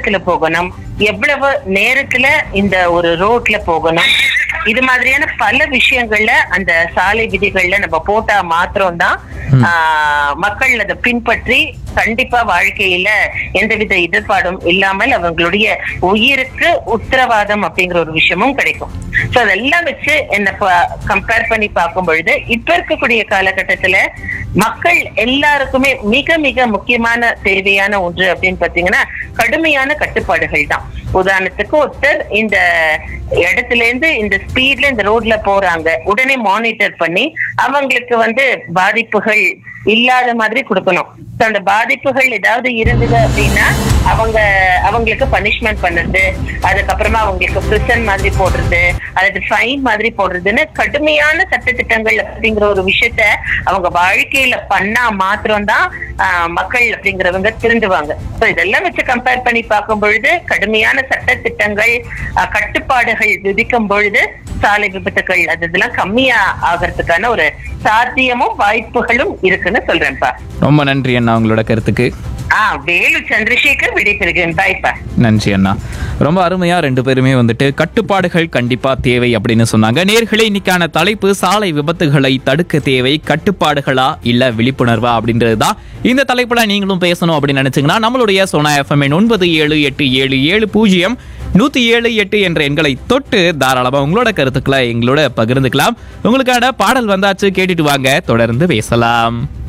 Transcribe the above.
வேகத்துல போகணும் எவ்வளவு நேரத்துல இந்த ஒரு ரோட்ல போகணும் இது மாதிரியான பல விஷயங்கள்ல அந்த சாலை விதிகள்ல நம்ம போட்டா மாத்திரம் தான் மக்கள் அதை பின்பற்றி கண்டிப்பா வாழ்க்கையில எந்தவித எதிர்ப்பாடும் இல்லாமல் அவங்களுடைய உயிருக்கு உத்தரவாதம் அப்படிங்கிற ஒரு விஷயமும் கிடைக்கும் சோ அதெல்லாம் வச்சு என்ன கம்பேர் பண்ணி பார்க்கும் பொழுது இப்ப இருக்கக்கூடிய காலகட்டத்துல மக்கள் எல்லாருக்குமே மிக மிக முக்கியமான தேவையான ஒன்று அப்படின்னு பாத்தீங்கன்னா கடுமையான கட்டுப்பாடுகள் தான் உதாரணத்துக்கு ஒருத்தர் இந்த இடத்துல இருந்து இந்த ஸ்பீட்ல இந்த ரோட்ல போறாங்க உடனே மானிட்டர் பண்ணி அவங்களுக்கு வந்து பாதிப்புகள் இல்லாத மாதிரி கொடுக்கணும் So, அந்த பாதிப்புகள் ஏதாவது இருந்தது அப்படின்னா அவங்க அவங்களுக்கு பனிஷ்மெண்ட் பண்ணுறது அதுக்கப்புறமா அவங்களுக்கு பிரிசன் மாதிரி போடுறது அல்லது ஃபைன் மாதிரி போடுறதுன்னு கடுமையான சட்டத்திட்டங்கள் அப்படிங்கிற ஒரு விஷயத்த அவங்க வாழ்க்கையில பண்ணா மாத்திரம்தான் ஆஹ், மக்கள் அப்படிங்கிறவங்க திருந்துவாங்க ஸோ இதெல்லாம் வச்சு கம்பேர் பண்ணி பார்க்கும் பொழுது கடுமையான சட்டத்திட்டங்கள் ஆஹ், கட்டுப்பாடுகள் விதிக்கும் பொழுது சாலை விபத்துகள் அது இதெல்லாம் கம்மியா ஆகிறதுக்கான ஒரு சாத்தியமும் வாய்ப்புகளும் இருக்குன்னு சொல்றேன்ப்பா ரொம்ப நன்றி அண்ணா உங்களோட கருத்துக்கு ஆ வேலு சந்திரசேகர் விடைபெறுகிறேன் பாய்ப்பா நன்றி அண்ணா ரொம்ப அருமையா ரெண்டு பேருமே வந்துட்டு கட்டுப்பாடுகள் கண்டிப்பா தேவை அப்படின்னு சொன்னாங்க நேர்களே இன்னைக்கான தலைப்பு சாலை விபத்துகளை தடுக்க தேவை கட்டுப்பாடுகளா இல்ல விழிப்புணர்வா அப்படின்றது தான் இந்த தலைப்புல நீங்களும் பேசணும் அப்படின்னு நினைச்சீங்கன்னா நம்மளுடைய சோனா எஃப்எம் ஒன்பது ஏழு எட்டு ஏழு ஏழு பூஜ்ஜியம் நூத்தி ஏழு எட்டு என்ற எண்களை தொட்டு தாராளமா உங்களோட கருத்துக்களை எங்களோட பகிர்ந்துக்கலாம் உங்களுக்கான பாடல் வந்தாச்சு கேட்டுட்டு வாங்க தொடர்ந்து பேசலாம்